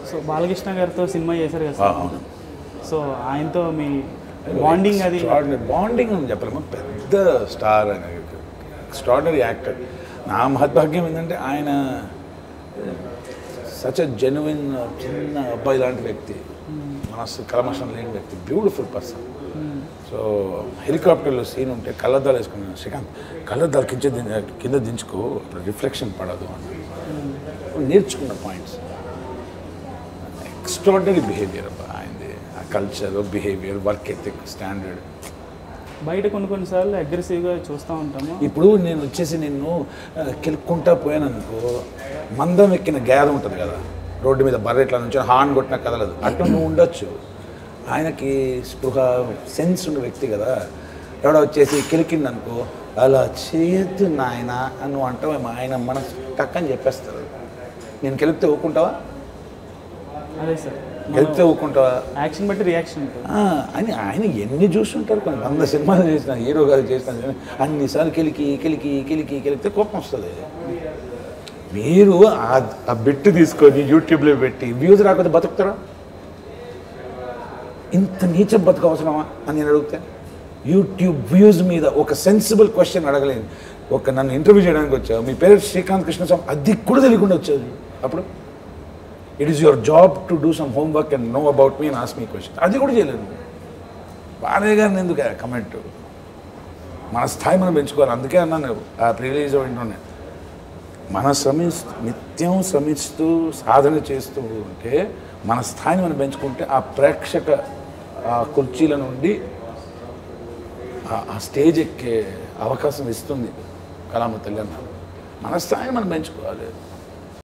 so Balakrishna గారితో cinema చేశారు కదా ఆ, సార్ అవును సో ఆయనతో మీ బాండింగ్ అది బాండింగ్ అని చెప్పలేము పెద్ద స్టార్ ఆయన ఎక్స్ట్రాడనరీ యాక్టర్ నా మహద్భాగ్యం ఏంటంటే ఆయన సచ్ జెన్యున్ చిన్న అబ్బాయి లాంటి వ్యక్తి మనస్సు కలమషం లేని వ్యక్తి బ్యూటిఫుల్ పర్సన్ సో హెలికాప్టర్లో సీన్ ఉంటే కళ్ళద్దాలు వేసుకున్నాను శ్రీకాంత్ కళ్ళద్దాలు కింద దిం- కింద దించుకో రిఫ్లెక్షన్ పడదు అని నేర్చుకున్న పాయింట్స్ ఎక్స్ట్రాడనరీ బిహేవియర్ అబ్బా ఆయనది ఆ culture behaviour work ethic standard బయట కొన్ని కొన్నిసార్లు అగ్రెసివ్గా చూస్తూ ఉంటాము ఇప్పుడు నేను వచ్చేసి నిన్ను ఆ, కెలుక్కుంటా పోయాను అనుకో మందం ఎక్కిన గ్యార్ ఉంటుంది కదా రోడ్డు మీద బర్రె ఇట్లా నుంచి హార్న్ కొట్టినా కదలదు అట్లా నువ్వు ఉండొచ్చు ఆయనకి స్పృహ సెన్స్ ఉన్న వ్యక్తి కదా ఎవడో వచ్చేసి కెలికింది అనుకో అలా చేయొద్దు నాయన అని నువ్వు అంటావు ఆయన మనసు టక్కని చెప్పేస్తారు నేను కెలిపితే ఊరుకుంటావా అదే సార్ కెలిపితే ఊరుకుంటావా యాక్షన్ బట్టి రియాక్షన్ ఉంటుంది ఆ, అని ఆయన ఎన్ని చూస్తుంటారు కొన్ని వంద సినిమాలు చేసిన హీరో గారు చేసిన అన్నిసార్లు కెలికి కెలికి కెలికి కెలికితే కోపం వస్తుంది మీరు ఆ- ఆ బిట్టు తీసుకొని యూట్యూబ్లో పెట్టి వ్యూస్ రాకపోతే బతుకుతారా ఇంత నీచ బతుకు అవసరమా అని నేను అడిగితే యూట్యూబ్ వ్యూస్ మీద ఒక సెన్సిబుల్ క్వశ్చన్ అడగలేదు ఒక నన్ను ఇంటర్వ్యూ చేయడానికి వచ్చావు మీ పేరు శ్రీకాంత్ కృష్ణస్వామి అది కూడా తెలియకుండా వచ్చేది అప్పుడు it is your job to do some homework and know about me and ask me question అది కూడా చేయలేదు బాలయ్య గారిని ఎందుకు కమెంట్ మన స్థాయి మనం పెంచుకోవాలి అందుకే అన్నాను ఆ ప్రివిలేజ్ వింటున్నా మన శ్రమిస్తూ నిత్యం శ్రమిస్తూ సాధన చేస్తూ ఉంటే మన స్థాయిని మనం పెంచుకుంటే ఆ ప్రేక్షక ఆ కుర్చీల నుండి ఆ- ఆ స్టేజ్ ఎక్కే అవకాశం ఇస్తుంది కళామ తల్లి అన్నారు మన స్థాయిని మనం పెంచుకోవాలి